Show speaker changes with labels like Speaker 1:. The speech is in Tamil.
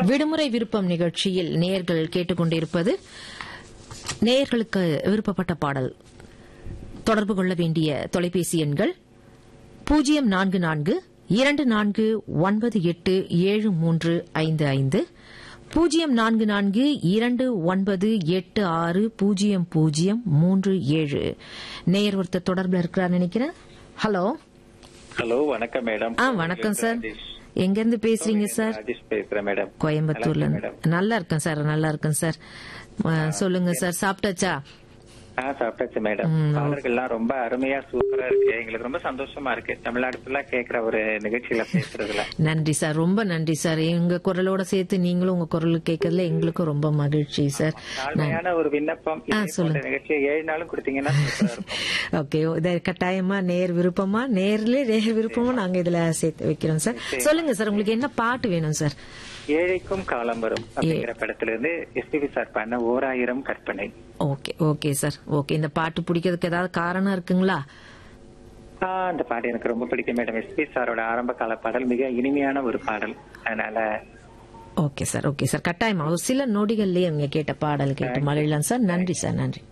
Speaker 1: விடுமுறை விருப்பம் நிகழ்ச்சியில் நேயர்கள் கேட்டுக்கொண்டிருப்பது நேயர்களுக்கு விருப்பப்பட்ட பாடல் தொடர்பு கொள்ள வேண்டிய தொலைபேசி எண்கள் பூஜ்ஜியம் நான்கு நான்கு இரண்டு நான்கு ஒன்பது எட்டு ஏழு மூன்று ஐந்து ஐந்து பூஜ்ஜியம் நான்கு நான்கு இரண்டு ஒன்பது எட்டு ஆறு பூஜ்ஜியம் பூஜ்ஜியம் மூன்று ஏழு நேயர் ஒருத்தர் தொடர்புல இருக்கிறார் நினைக்கிறேன் ஹலோ
Speaker 2: ஹலோ வணக்கம் மேடம்
Speaker 1: ஆ வணக்கம் சார் எங்க இருந்து பேசுறீங்க சார்
Speaker 2: ராஜேஷ் பேசுறேன் மேடம்
Speaker 1: கோயம்புத்தூர்ல
Speaker 2: நல்லா
Speaker 1: இருந்து
Speaker 2: இருக்கேன்
Speaker 1: நல்லா இருக்கேன் சார் நல்லா இருக்கேன் சார் ஆ, சொல்லுங்க சார் சாப்பிட்டாச்சா
Speaker 2: ஆ சாப்பிட்டாச்சு மேடம் பாடல்கள்லாம் ரொம்ப அருமையா சூப்பரா இருக்கு எங்களுக்கு ரொம்ப சந்தோஷமா இருக்கு தமிழ்நாடு ஃபுல்லா கேக்குற ஒரு நிகழ்ச்சியில பேசுறதுல
Speaker 1: நன்றி சார் ரொம்ப நன்றி சார் எங்க குரலோட சேர்த்து நீங்களும் உங்க குரல் கேட்கறதுல எங்களுக்கும் ரொம்ப மகிழ்ச்சி சார்
Speaker 2: தாழ்மையான ஒரு விண்ணப்பம் இதே
Speaker 1: சொல்லுங்க.
Speaker 2: போன்ற நிகழ்ச்சியை ஏழு நாளும் கொடுத்தீங்கன்னா சூப்பரா இருக்கும்
Speaker 1: ஓகே இத கட்டாயமா நேர் விருப்பமா நேர்ல நேர் விருப்பமா நாங்க இதுல சேர்த்து வைக்கிறோம் சார் சொல்லுங்க சார் உங்களுக்கு என்ன பாட்டு வேணும் சார்
Speaker 2: ஏழைக்கும் காலம் வரும் அப்படிங்கிற படத்துல இருந்து எஸ்பிபி சார் பண்ண ஓராயிரம் கற்பனை
Speaker 1: ஓகே ஓகே சார் ஓகே இந்த பாட்டு பிடிக்கிறதுக்கு ஏதாவது காரணம் இருக்குங்களா
Speaker 2: ஆ, அந்த பாட்டு எனக்கு ரொம்ப பிடிக்கும் மேடம் எஸ்பி சாரோட ஆரம்ப கால பாடல் மிக இனிமையான ஒரு பாடல் அதனால
Speaker 1: ஓகே சார் ஓகே சார் கட்டாயமா ஒரு சில நொடிகள்லயே நீங்க கேட்ட பாடல் கேட்டு மகிழலாம் சார் நன்றி சார் நன்றி